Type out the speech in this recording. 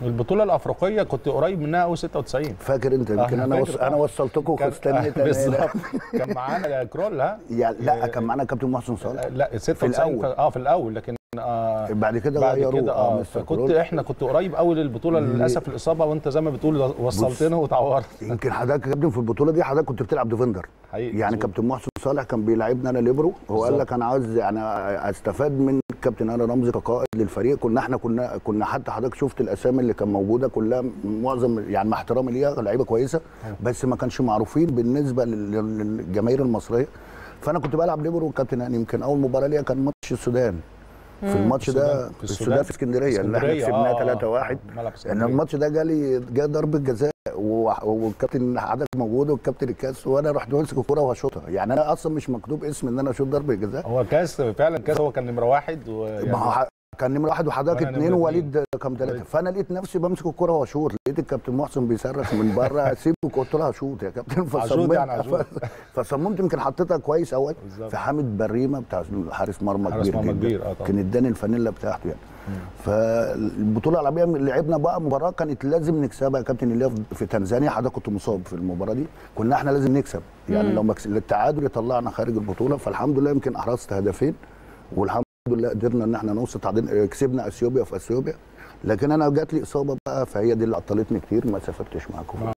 البطوله الافريقيه كنت قريب منها قوي 96 فاكر انت يمكن أنا انا فاكر، وص... آه. انا وصلتكم كان- واستنيت آه، أنا بالظبط هنا. كان معانا كرول ها يعني لا كان معانا كابتن محسن صالح لا 96 الأول. اه في الاول لكن آه بعد كده بعد غيروه كده اه مستر فكنت كرول. احنا كنت قريب قوي للبطوله للاسف الاصابه وانت زي ما بتقول وصلتنا وتعورت يمكن حضرتك يا كابتن في البطوله دي حضرتك كنت بتلعب ديفندر حقيقي يعني مظبوط. كابتن محسن صالح كان بيلعبنا انا ليبرو هو قال بالظبط. لك انا عاوز يعني استفاد من كابتن انا رمزي كقائد للفريق كنا احنا كنا كنا حتى حضرتك شفت الاسامي اللي كان موجوده كلها معظم يعني مع احترامي ليها لعيبه كويسه بس ما كانش معروفين بالنسبه لل- لل- للجماهير المصريه فانا كنت بلعب ليبرو والكابتن يعني يمكن اول مباراه ليا كان ماتش السودان في الماتش ده السودان. في السودان في اسكندريه اللي احنا اسكندرية، كسبناه آه، 3 1 ملعب ان اسكندريه الماتش ده جالي جه ضربه جزاء و- والكابتن حضرتك موجود والكابتن الكاس وانا رحت ماسك الكوره وهشوطها يعني انا اصلا مش مكتوب اسم ان انا اشوط ضربه جزاء هو كاس فعلا كاس هو كان نمره واحد ويعني ما هو ح- كان نمره واحد وحضرتك وأنا اثنين نمرة ووليد كام ثلاثه وليد. فانا لقيت نفسي بمسك الكوره واشوط لقيت الكابتن محسن بيصرخ من بره سيبك قلت له هشوط يا كابتن عشوط يعني عشوط. فصممت يمكن حطيتها كويس اول بالظبط. في حامد بريمه بتاع حارس مرمى حارس كبير مرمى جدا. كبير، آه طبعا. كان اداني الفانيلا بتاعته يعني فالبطوله العربيه لعبنا بقى مباراه كانت لازم نكسبها يا كابتن اللي هي في تنزانيا حضرتك كنت مصاب في المباراه دي كنا احنا لازم نكسب يعني لو مكس... التعادل يطلعنا خارج البطوله فالحمد لله يمكن احرزت هدفين والحمد لله قدرنا ان احنا نوصل تعادل كسبنا اثيوبيا في اثيوبيا لكن انا جات لي اصابه بقى فهي دي اللي عطلتني كتير ما سافرتش معاكم